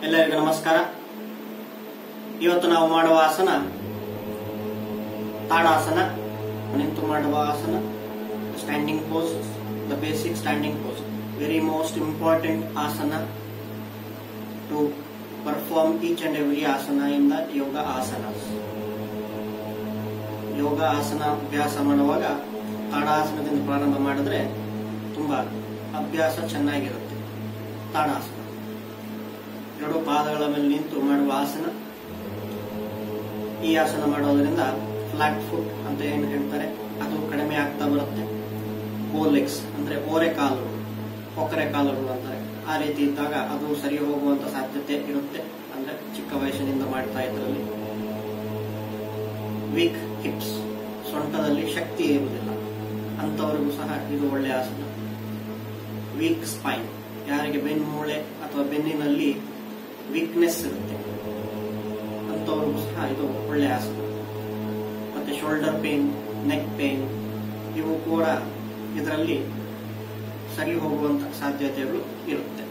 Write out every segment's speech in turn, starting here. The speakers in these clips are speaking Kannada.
ಎಲ್ಲರಿಗೂ ನಮಸ್ಕಾರ ಇವತ್ತು ನಾವು ಮಾಡುವ ಆಸನ ತಾಡಾಸನ ನಿಂತು ಮಾಡುವ asana standing pose the basic standing pose very most important asana to perform each and every asana in the ಯೋಗ ಆಸನ ಯೋಗ ಆಸನ ಅಭ್ಯಾಸ ಮಾಡುವಾಗ ತಾಡಾಸನದಿಂದ ಪ್ರಾರಂಭ ಮಾಡಿದ್ರೆ ತುಂಬಾ ಅಭ್ಯಾಸ ಚೆನ್ನಾಗಿರುತ್ತೆ ತಾಡಾಸನ ಎರಡು ಪಾದಗಳ ಮೇಲೆ ನಿಂತು ಮಾಡುವ ಆಸನ ಈ ಆಸನ ಮಾಡೋದ್ರಿಂದ ಫ್ಲಾಟ್ ಫುಟ್ ಅಂತ ಏನು ಹೇಳ್ತಾರೆ ಅದು ಕಡಿಮೆ ಆಗ್ತಾ ಬರುತ್ತೆ ಗೋ ಲೆಗ್ಸ್ ಅಂದ್ರೆ ಓರೆ ಕಾಲು ಕೊಕ್ಕರೆ ಕಾಲುಗಳು ಅಂತಾರೆ ಆ ರೀತಿ ಇದ್ದಾಗ ಅದು ಸರಿ ಹೋಗುವಂತ ಸಾಧ್ಯತೆ ಇರುತ್ತೆ ಅಂದ್ರೆ ಚಿಕ್ಕ ವಯಸ್ಸಿನಿಂದ ಮಾಡ್ತಾ ಇದ್ರಲ್ಲಿ ವೀಕ್ ಹಿಪ್ಸ್ ಸೊಂಟದಲ್ಲಿ ಶಕ್ತಿ ಇರುವುದಿಲ್ಲ ಅಂತವರಿಗೂ ಸಹ ಇದು ಒಳ್ಳೆ ಆಸನ ವೀಕ್ ಸ್ಪೈನ್ ಯಾರಿಗೆ ಬೆನ್ಮೂಳೆ ಅಥವಾ ಬೆನ್ನಿನಲ್ಲಿ ವೀಕ್ನೆಸ್ ಇರುತ್ತೆ ಅಂತವ್ರಿಗೂ ಸಹ ಇದು ಒಳ್ಳೆ ಆಸನ ಮತ್ತೆ ಶೋಲ್ಡರ್ ಪೇನ್ ನೆಕ್ ಪೇನ್ ಇವು ಕೂಡ ಇದರಲ್ಲಿ ಸರಿ ಹೋಗುವಂತ ಸಾಧ್ಯತೆಗಳು ಇರುತ್ತೆ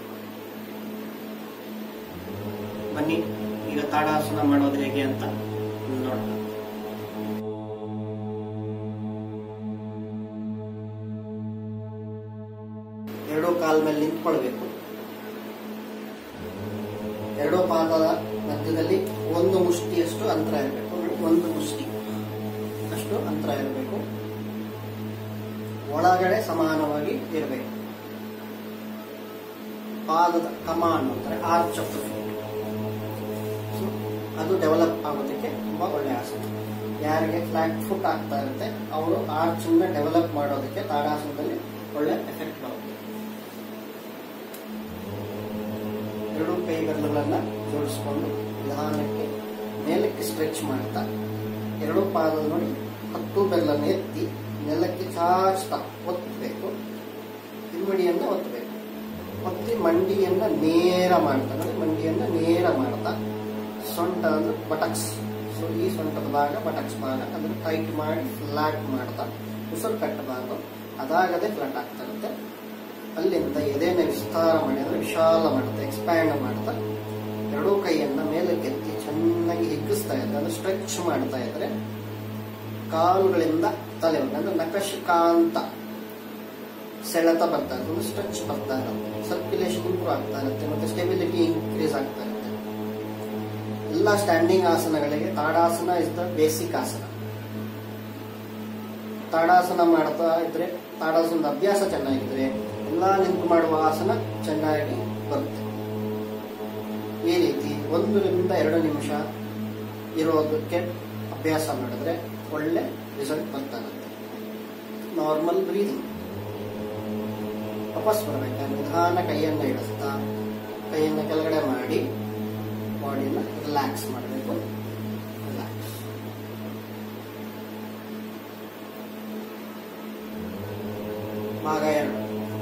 ಬನ್ನಿ ಈಗ ತಾಡಾಸನ ಮಾಡೋದು ಹೇಗೆ ಅಂತ ನೋಡೋಣ ಎರಡೂ ಕಾಲ ಮೇಲೆ ನಿಂತ್ಕೊಳ್ಬೇಕು ಎರಡೂ ಪಾದದ ಮಧ್ಯದಲ್ಲಿ ಒಂದು ಮುಷ್ಟಿಯಷ್ಟು ಅಂತರ ಇರಬೇಕು ಒಂದು ಮುಷ್ಟಿ ಅಷ್ಟು ಅಂತರ ಇರಬೇಕು ಒಳಗಡೆ ಸಮಾನವಾಗಿ ಇರಬೇಕು ಪಾದದ ಕಮಾಂಡ್ ಅಂತಾರೆ ಆರ್ಚ್ ಆಫ್ ಸೊ ಅದು ಡೆವಲಪ್ ಆಗೋದಕ್ಕೆ ತುಂಬಾ ಒಳ್ಳೆ ಆಸನ ಯಾರಿಗೆ ಫ್ಲಾಟ್ ಫುಟ್ ಆಗ್ತಾ ಇರುತ್ತೆ ಅವರು ಆರ್ಚ್ ಡೆವಲಪ್ ಮಾಡೋದಕ್ಕೆ ತಾಡಾಸನದಲ್ಲಿ ಒಳ್ಳೆ ಎಫೆಕ್ಟ್ ಬರುತ್ತೆ ಎರಡು ಕೈ ಬೆರಳುಗಳನ್ನ ಜೋಡಿಸಿಕೊಂಡು ನಿಧಾನಕ್ಕೆ ಮೇಲಕ್ಕೆ ಸ್ಟ್ರೆಚ್ ಮಾಡ್ತಾ ಎರಡು ಪಾದ ನೋಡಿ ಹತ್ತು ಬೆರಳನ್ನು ಎತ್ತಿ ನೆಲಕ್ಕೆ ಚಾಚ್ತಾ ಒತ್ತಬೇಕು ಹಿಮ್ಮಡಿಯನ್ನ ಒತ್ತಬೇಕು ಒತ್ತಿ ಮಂಡಿಯನ್ನ ನೇರ ಮಾಡ್ತಾ ನೋಡಿ ಮಂಡಿಯನ್ನ ನೇರ ಮಾಡ್ತಾ ಸೊಂಟ ಅಂದ್ರೆ ಬಟಕ್ಸ್ ಸೊ ಈ ಸೊಂಟದ ಭಾಗ ಬಟಕ್ಸ್ ಭಾಗ ಅದನ್ನು ಟೈಟ್ ಮಾಡಿ ಫ್ಲಾಟ್ ಮಾಡ್ತಾ ಉಸಿರು ಕಟ್ಟಬಾರ್ದು ಅದಾಗದೆ ಫ್ಲಾಟ್ ಆಗ್ತಾ ಇರುತ್ತೆ ಅಲ್ಲಿಂದ ಎದೆನ ವಿಸ್ತಾರ ಮಾಡಿ ಅಂದ್ರೆ ವಿಶಾಲ ಮಾಡುತ್ತೆ ಎಕ್ಸ್ಪ್ಯಾಂಡ್ ಮಾಡ್ತಾ ಎರಡೂ ಕೈಯನ್ನ ಮೇಲಕ್ಕೆತ್ತಿ ಚೆನ್ನಾಗಿ ಹಿಗ್ಗಿಸ್ತಾ ಇದ್ರೆ ಅಂದ್ರೆ ಸ್ಟ್ರೆಚ್ ಮಾಡ್ತಾ ಇದ್ರೆ ಕಾಲುಗಳಿಂದ ತಲೆವರೆಗೆ ಅಂದ್ರೆ ನಕಶಿಕಾಂತ ಸೆಳೆತ ಬರ್ತಾ ಇರುತ್ತೆ ಒಂದು ಸ್ಟ್ರೆಚ್ ಬರ್ತಾ ಇರುತ್ತೆ ಸರ್ಕ್ಯುಲೇಷನ್ ಇಂಪ್ರೂವ್ ಆಗ್ತಾ ಇರುತ್ತೆ ಮತ್ತೆ ಸ್ಟೆಬಿಲಿಟಿ ಇನ್ಕ್ರೀಸ್ ಆಗ್ತಾ ಇರುತ್ತೆ ಎಲ್ಲ ಸ್ಟ್ಯಾಂಡಿಂಗ್ ಆಸನಗಳಿಗೆ Tadasana is the basic asana Tadasana ಮಾಡ್ತಾ ಇದ್ರೆ ತಾಡಾಸನದ ಅಭ್ಯಾಸ ಚೆನ್ನಾಗಿದ್ರೆ ಎಲ್ಲ ನಿಂತು ಮಾಡುವ ಆಸನ ಚೆನ್ನಾಗಿ ಬರುತ್ತೆ ಈ ರೀತಿ ಒಂದರಿಂದ ಎರಡು ನಿಮಿಷ ಇರೋದಕ್ಕೆ ಅಭ್ಯಾಸ ಮಾಡಿದ್ರೆ ಒಳ್ಳೆ ರಿಸಲ್ಟ್ ಬರ್ತಾಗುತ್ತೆ ನಾರ್ಮಲ್ ಬ್ರೀದಿಂಗ್ ವಾಪಸ್ ಬರಬೇಕಾದ್ರೆ ನಿಧಾನ ಕೈಯನ್ನು ಇಡಿಸ್ತಾ ಕೈಯನ್ನು ಕೆಳಗಡೆ ಮಾಡಿ ಬಾಡಿಯನ್ನು ರಿಲ್ಯಾಕ್ಸ್ ಮಾಡಬೇಕು ರಿಲ್ಯಾಕ್ಸ್ ಭಾಗ ಎರಡು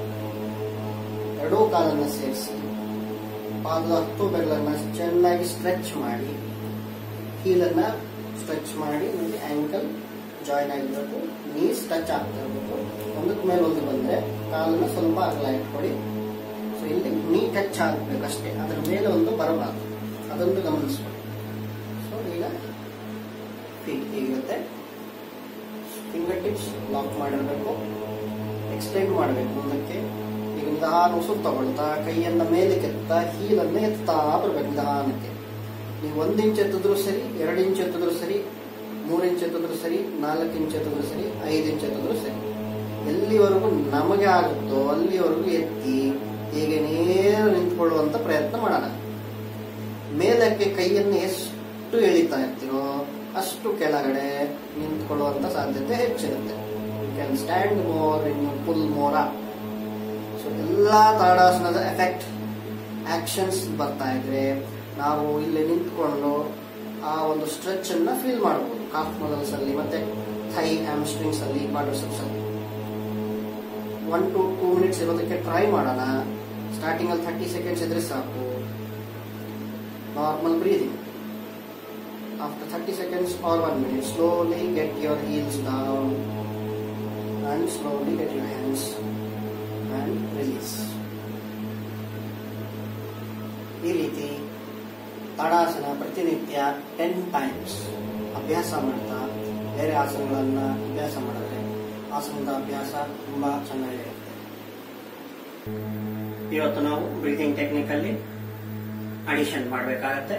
ಎರಡೂ ಕಾಲನ್ನು ಸೇರಿಸಿ ಪಾದದ ಹತ್ತು ಬೆರಳನ್ನ ಚೆನ್ನಾಗಿ ಸ್ಟ್ರೆಚ್ ಮಾಡಿ ಹೀಲನ್ನ ಸ್ಟ್ರೆಚ್ ಮಾಡಿ ನೋಡಿ ಆಂಕಲ್ ಜಾಯಿನ್ ಆಗಿರ್ಬೇಕು ನೀಸ್ ಟಚ್ ಆಗ್ತಾ ಇರಬೇಕು ಒಂದಕ್ಕೆ ಮೇಲೆ ಒಂದು ಬಂದ್ರೆ ಕಾಲನ್ನ ಸ್ವಲ್ಪ ಅಗಲ ಇಟ್ಕೊಡಿ ಸೊ ಇಲ್ಲಿ ನೀ ಟಚ್ ಆಗ್ಬೇಕು ಅಷ್ಟೇ ಅದರ ಮೇಲೆ ಒಂದು ಬರಬಾರ್ದು ಅದೊಂದು ಗಮನಿಸ್ಬೇಕು ಸೊ ಈಗ ಫೀಟ್ ಹೀಗಿರುತ್ತೆ ಫಿಂಗರ್ ಟಿಪ್ಸ್ ಲಾಕ್ ಮಾಡಿರಬೇಕು ಎಕ್ಸ್ಟೆಂಡ್ ಮಾಡಬೇಕು ಮುಂದಕ್ಕೆ ಈಗ ನಿಧಾನ ಉಸಿರು ತಗೊಳ್ತಾ ಕೈಯನ್ನ ಮೇಲೆ ಕೆತ್ತಾ ಹೀಲನ್ನ ಎತ್ತಾ ಬರ್ಬೇಕು ನಿಧಾನಕ್ಕೆ ನೀವು ಒಂದ್ ಇಂಚ್ ಎತ್ತಿದ್ರು ಸರಿ ಎರಡು ಇಂಚ್ ಎತ್ತಿದ್ರು ಸರಿ ಮೂರು ಇಂಚ್ ಎತ್ತಿದ್ರು ಸರಿ ನಾಲ್ಕು ಇಂಚ್ ಎತ್ತಿದ್ರು ಸರಿ ಐದು ಇಂಚ್ ಎತ್ತಿದ್ರು ಸರಿ ಎಲ್ಲಿವರೆಗೂ ನಮಗೆ ಆಗುತ್ತೋ ಅಲ್ಲಿವರೆಗೂ ಎತ್ತಿ ಹೀಗೆ ನೇರ ನಿಂತ್ಕೊಳ್ಳುವಂತ ಪ್ರಯತ್ನ ಮಾಡೋಣ ಮೇಲಕ್ಕೆ ಕೈಯನ್ನು ಎಷ್ಟು ಎಳಿತಾ ಇರ್ತೀರೋ ಅಷ್ಟು ಕೆಳಗಡೆ ನಿಂತ್ಕೊಳ್ಳುವಂತ ಸಾಧ್ಯತೆ ಹೆಚ್ಚಿರುತ್ತೆ you can stand more in pull more up so ಎಲ್ಲಾ ತಾಡಾಸನದ ಎಫೆಕ್ಟ್ ಆಕ್ಷನ್ಸ್ ಬರ್ತಾ ಇದ್ರೆ ನಾವು ಇಲ್ಲಿ ನಿಂತ್ಕೊಂಡು ಆ ಒಂದು ಸ್ಟ್ರೆಚ್ ಅನ್ನ ಫೀಲ್ ಮಾಡಬಹುದು ಕಾಫ್ ಮಸಲ್ಸ್ ಅಲ್ಲಿ ಮತ್ತೆ ಥೈ ಹ್ಯಾಮ್ಸ್ಟ್ರಿಂಗ್ಸ್ ಅಲ್ಲಿ ಕ್ವಾಡ್ರಿಸೆಪ್ಸ್ ಅಲ್ಲಿ ಒನ್ ಟು ಟೂ ಮಿನಿಟ್ಸ್ ಇರೋದಕ್ಕೆ ಟ್ರೈ ಮಾಡೋಣ ಸ್ಟಾರ್ಟಿಂಗ್ ಅಲ್ಲಿ ಥರ್ಟಿ ಸೆಕೆಂಡ್ಸ್ ಇದ್ರೆ ಸಾಕು normal breathing after thirty seconds or one minute slowly get your heels down and slowly get your hands and release. ಈ ರೀತಿ ತಾಡಾಸನ ಪ್ರತಿನಿತ್ಯ ಟೆನ್ ಟೈಮ್ಸ್ ಅಭ್ಯಾಸ ಮಾಡ್ತಾ ಬೇರೆ ಆಸನಗಳನ್ನ ಅಭ್ಯಾಸ ಮಾಡಿದ್ರೆ ಆಸನದ ಅಭ್ಯಾಸ ತುಂಬಾ ಚೆನ್ನಾಗಿರುತ್ತೆ ಇವತ್ತು ನಾವು ಬ್ರೀತಿಂಗ್ ಟೆಕ್ನಿಕ್ ಅಲ್ಲಿ ಅಡಿಷನ್ ಮಾಡಬೇಕಾಗತ್ತೆ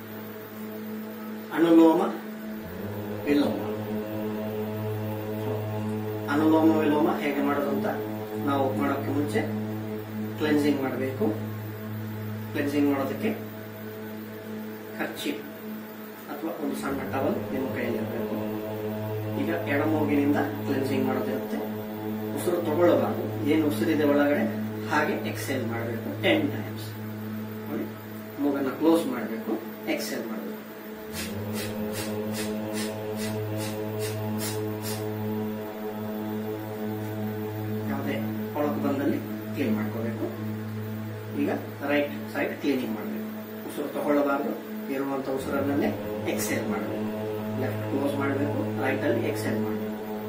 ಅನುಲೋಮ ವಿಲೋಮ So, ಅನುಲೋಮ ವಿಲೋಮ ಹೇಗೆ ಮಾಡೋದು ಅಂತ ನಾವು ಮಾಡೋಕ್ಕೆ ಮುಂಚೆ ಕ್ಲೆನ್ಸಿಂಗ್ ಮಾಡಬೇಕು ಕ್ಲೆನ್ಸಿಂಗ್ ಮಾಡೋದಕ್ಕೆ ಖರ್ಚಿ ಅಥವಾ ಒಂದು ಸಣ್ಣ ಟವಲ್ ನಿಮ್ಮ ಕೈಯಲ್ಲಿ ಇರಬೇಕು ಈಗ ಎಡಮೂಗಿನಿಂದ ಕ್ಲೆನ್ಸಿಂಗ್ ಮಾಡೋದಿರುತ್ತೆ ಉಸಿರು ತಗೊಳ್ಳಬಾರ್ದು ಏನು ಉಸಿರಿದೆ ಒಳಗಡೆ ಹಾಗೆ ಎಕ್ಸೆಲ್ ಮಾಡಬೇಕು ಟೆನ್ ಟೈಮ್ಸ್ ನೋಡಿ ಮೂಗನ್ನ ಕ್ಲೋಸ್ ಮಾಡಬೇಕು ಎಕ್ಸೆಲ್ ಮಾಡಬೇಕು ಯಾವುದೇ ಕೊಳಕು ಬಂದಲ್ಲಿ ಕ್ಲೀನ್ ಮಾಡ್ಕೋಬೇಕು ಈಗ ರೈಟ್ ಸೈಡ್ ಕ್ಲೀನಿಂಗ್ ಮಾಡಬೇಕು ಉಸಿರು ತಗೊಳ್ಳಬಾರ್ದು ಇರುವಂತ ಉಸಿರನ್ನೇ ಎಕ್ಸೆಲ್ ಮಾಡಬೇಕು ಲೆಫ್ಟ್ ಕ್ಲೋಸ್ ಮಾಡಬೇಕು ರೈಟ್ ಅಲ್ಲಿ ಎಕ್ಸೆಲ್ ಮಾಡಬೇಕು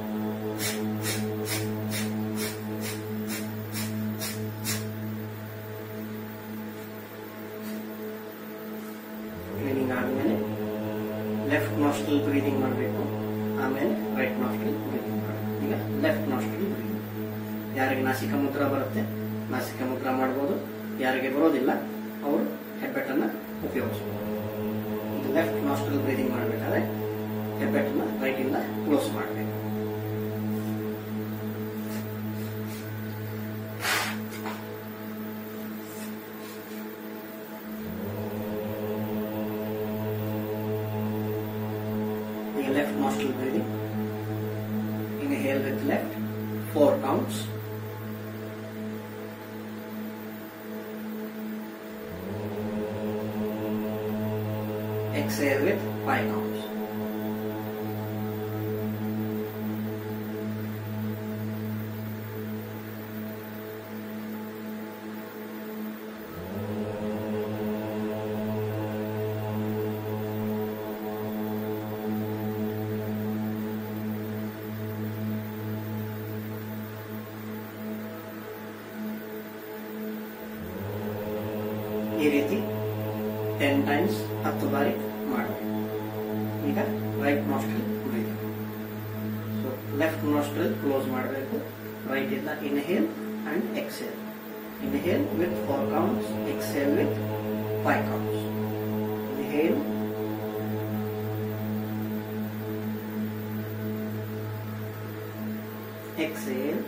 ಕ್ಲೀನಿಂಗ್ ಆದ್ಮೇಲೆ ಲೆಫ್ಟ್ ನಾಸ್ಟ್ರಲ್ ಬ್ರೀದಿಂಗ್ ಮಾಡಬೇಕು ಆಮೇಲೆ ರೈಟ್ ನಾಸ್ಟ್ರಲ್ ಬ್ರೀದಿಂಗ್ ಮಾಡಬೇಕು ಈಗ ಲೆಫ್ಟ್ ನಾಸ್ಟ್ರಲ್ ಬ್ರೀದಿಂಗ್ ಯಾರಿಗೆ ನಾಸಿಕ ಮುದ್ರ ಬರುತ್ತೆ ನಾಸಿಕ ಮುದ್ರ ಮಾಡ್ಬೋದು ಯಾರಿಗೆ ಬರೋದಿಲ್ಲ ಅವರು ಹೆಬ್ಬೆಟ್ಟನ್ನ ಉಪಯೋಗಿಸಬಹುದು ಈಗ ಲೆಫ್ಟ್ ನಾಸ್ಟ್ರಲ್ ಬ್ರೀದಿಂಗ್ ಮಾಡಬೇಕಾದ್ರೆ ಹೆಬ್ಬೆಟ್ಟನ್ನ ರೈಟ್ ಇಂದ ಕ್ಲೋಸ್ ಮಾಡಬೇಕು ಈಗ left nostril breathing inhale with left four counts exhale with five counts ಈ ರೀತಿ ಟೆನ್ ಟೈಮ್ಸ್ ಹತ್ತು ಬಾರಿ ಮಾಡಬೇಕು ಈಗ right nostril breathing so left nostril close ಮಾಡಬೇಕು ರೈಟ್ ಇಂದ inhale and exhale inhale with four counts exhale with five counts inhale exhale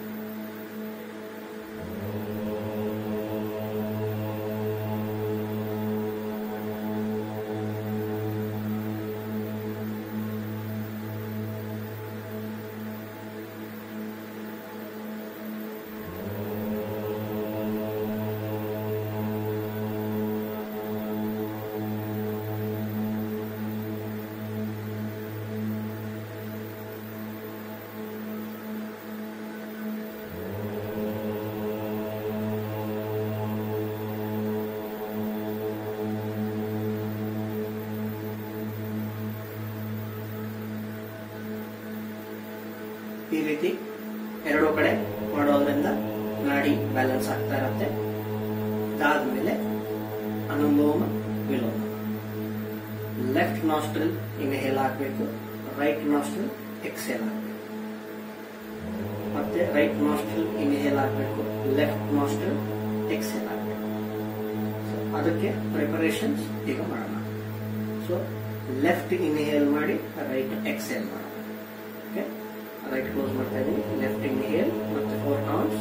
ಈ ರೀತಿ ಎರಡೂ ಕಡೆ ಮಾಡೋದ್ರಿಂದ ನಾಡಿ ಬ್ಯಾಲೆನ್ಸ್ ಆಗ್ತಾ ಇರುತ್ತೆ ಅದಾದ್ಮೇಲೆ Anulom Vilom left nostril inhale ಹಾಕಬೇಕು ರೈಟ್ ನಾಸ್ಟ್ರಲ್ ಎಕ್ಸೇಲ್ ಹಾಕಬೇಕು ಮತ್ತೆ ರೈಟ್ ನಾಸ್ಟ್ರಲ್ ಇನ್ಹೇಲ್ ಹಾಕಬೇಕು ಲೆಫ್ಟ್ ನಾಸ್ಟ್ರಲ್ ಎಕ್ಸೇಲ್ ಹಾಕಬೇಕು So, ಅದಕ್ಕೆ ಪ್ರಿಪರೇಷನ್ಸ್ ಈಗ ಮಾಡೋಣ ಸೊ ಲೆಫ್ಟ್ ಇನ್ಹೇಲ್ ಮಾಡಿ ರೈಟ್ ಎಕ್ಸೇಲ್ ಮಾಡೋಣ ಓಕೆ ರೈಟ್ ಕ್ಲೋಸ್ ಮಾಡ್ತಾ ಇದ್ದೀನಿ ಲೆಫ್ಟ್ ಇನ್ಹೇಲ್ ಮತ್ತೆ ಫೋರ್ ಕೌಂಟ್ಸ್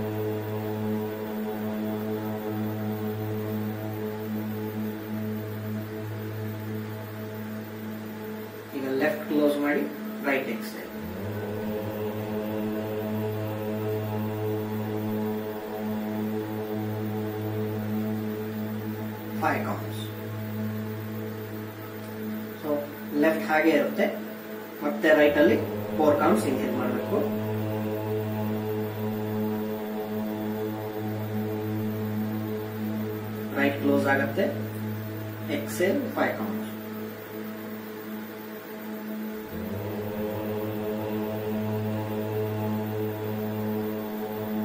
ಈಗ ಲೆಫ್ಟ್ ಕ್ಲೋಸ್ ಮಾಡಿ right exhale five counts so left ಹಾಗೆ ಇರುತ್ತೆ ಮತ್ತೆ ರೈಟ್ ಅಲ್ಲಿ ಫೋರ್ ಕೌಂಟ್ಸ್ ಇನ್ಹೇಲ್ ಮಾಡಬೇಕು ರೈಟ್ ಕ್ಲೋಸ್ ಆಗತ್ತೆ ಎಕ್ಸೆಲ್ ಫೈವ್ ಕೌಂಟ್ಸ್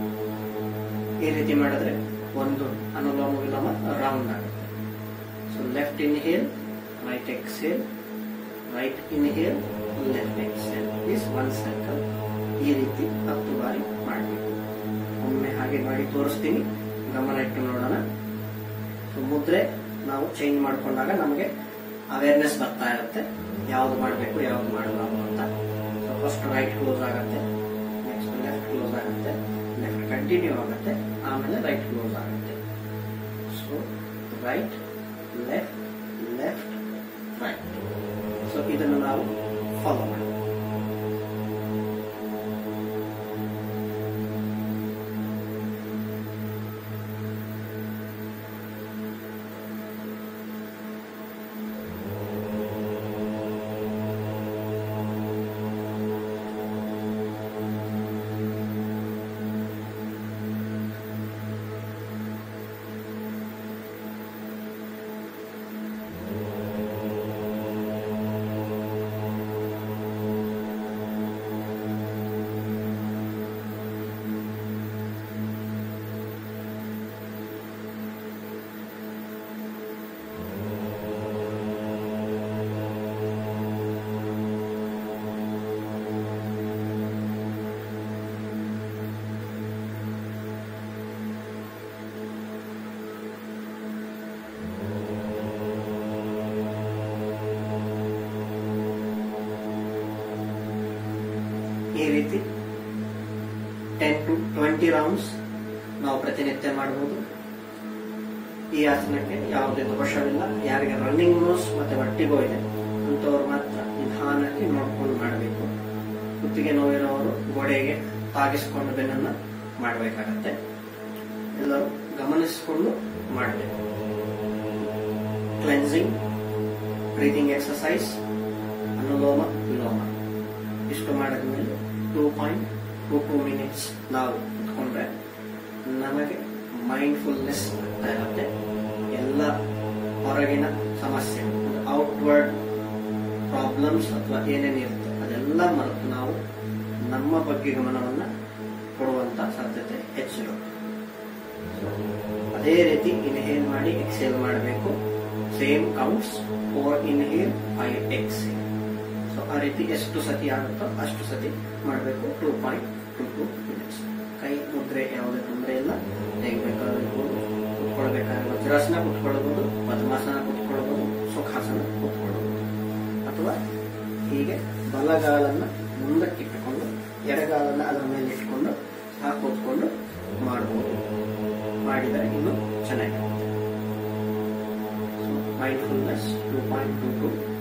ಈ ರೀತಿ ಮಾಡಿದ್ರೆ ಒಂದು ಅನುಲೋಮ ವಿಲೋಮ ರೌಂಡ್ ಆಗುತ್ತೆ so left inhale right exhale right inhale left exhale is one cycle ಈ ರೀತಿ ಹತ್ತು ಬಾರಿ ಮಾಡಬೇಕು ಒಮ್ಮೆ ಹಾಗೆ ಮಾಡಿ ತೋರಿಸ್ತೀನಿ ಗಮನ ಇಟ್ಟು ನೋಡೋಣ ಸೊ ಮುದ್ರೆ ನಾವು ಚೇಂಜ್ ಮಾಡ್ಕೊಂಡಾಗ ನಮಗೆ ಅವೇರ್ನೆಸ್ ಬರ್ತಾ ಇರುತ್ತೆ ಯಾವ್ದು ಮಾಡಬೇಕು ಯಾವ್ದು ಮಾಡಬಾರ್ದು ಅಂತ ಸೊ ಫಸ್ಟ್ ರೈಟ್ ಕ್ಲೋಸ್ ಆಗುತ್ತೆ ನೆಕ್ಸ್ಟ್ ಲೆಫ್ಟ್ ಕ್ಲೋಸ್ ಆಗುತ್ತೆ ಲೆಫ್ಟ್ ಕಂಟಿನ್ಯೂ ಆಗುತ್ತೆ ಆಮೇಲೆ ರೈಟ್ ಕ್ಲೋಸ್ ಆಗುತ್ತೆ so right left left right so ಇದನ್ನು ನಾವು ಫಾಲೋ ಮಾಡಿ ಈ ರೀತಿ ಟೆನ್ ಟು ಟ್ವೆಂಟಿ ರೌಂಡ್ಸ್ ನಾವು ಪ್ರತಿನಿತ್ಯ ಮಾಡಬಹುದು ಈ ಆಸನಕ್ಕೆ ಯಾವುದೇ ದೋಷವಿಲ್ಲ ಯಾರಿಗೆ ರನ್ನಿಂಗ್ ನೋಸ್ ಮತ್ತೆ ಒಟ್ಟಿಗೋ ಇದೆ ಅಂತವ್ರು ಮಾತ್ರ ನಿಧಾನಕ್ಕೆ ನೋಡ್ಕೊಂಡು ಮಾಡಬೇಕು ಕುತ್ತಿಗೆ ನೋವಿರೋರು ಗೋಡೆಗೆ ತಾಗಿಸಿಕೊಂಡು ಬೆನ್ನನ್ನ ಮಾಡಬೇಕಾಗತ್ತೆ ಎಲ್ಲರೂ ಗಮನಿಸಿಕೊಂಡು ಮಾಡಬೇಕು ಕ್ಲೆನ್ಸಿಂಗ್ ಬ್ರೀದಿಂಗ್ ಎಕ್ಸಸೈಸ್ ಅನುಲೋಮ ವಿಲೋಮ ಇಷ್ಟು ಮಾಡಿದ್ಮೇಲೆ two point two two minutes ನಾವು ಕುತ್ಕೊಂಡ್ರೆ ನಮಗೆ ಮೈಂಡ್ಫುಲ್ನೆಸ್ ಆಗ್ತಾ ಇರುತ್ತೆ ಎಲ್ಲ ಹೊರಗಿನ ಸಮಸ್ಯೆ ಔಟ್ವರ್ಡ್ ಪ್ರಾಬ್ಲಮ್ಸ್ ಅಥವಾ ಏನೇನಿರುತ್ತೆ ಅದೆಲ್ಲ ಮರೆತು ನಾವು ನಮ್ಮ ಬಗ್ಗೆ ಗಮನವನ್ನ ಕೊಡುವಂತ ಸಾಧ್ಯತೆ ಹೆಚ್ಚಿರುತ್ತೆ So, ಅದೇ ರೀತಿ ಇನ್ಹೇಲ್ ಮಾಡಿ ಎಕ್ಸೇಲ್ ಮಾಡಬೇಕು same counts four inhale five exhale so ಆ ರೀತಿ ಎಷ್ಟು ಸತಿ ಆಗುತ್ತೋ ಅಷ್ಟು ಸತಿ ಮಾಡಬೇಕು two point two two minutes ಕೈ ಮುದ್ರೆ ಯಾವುದೇ ತೊಂದರೆ ಇಲ್ಲ ಹೇಗೆ ಬೇಕಾಗಿರ್ಬೋದು ಕುತ್ಕೊಳ್ಬೇಕಾದ್ರೆ ವಜ್ರಾಸನ ಕುತ್ಕೊಳ್ಬಹುದು ಪದ್ಮಾಸನ ಕುತ್ಕೊಳ್ಬಹುದು ಸುಖಾಸನ ಕುತ್ಕೊಳ್ಬಹುದು ಅಥವಾ ಹೀಗೆ ಬಲಗಾಲನ್ನ ಮುಂದಕ್ಕಿಟ್ಟುಕೊಂಡು ಎಡಗಾಲನ್ನ ಅದರ ಮೇಲೆ ಇಟ್ಕೊಂಡು ಆ ಕೂತ್ಕೊಂಡು ಮಾಡಬಹುದು ಮಾಡಿದರೆ ಇನ್ನೂ ಚೆನ್ನಾಗಿರುತ್ತೆ mindfulness two point two to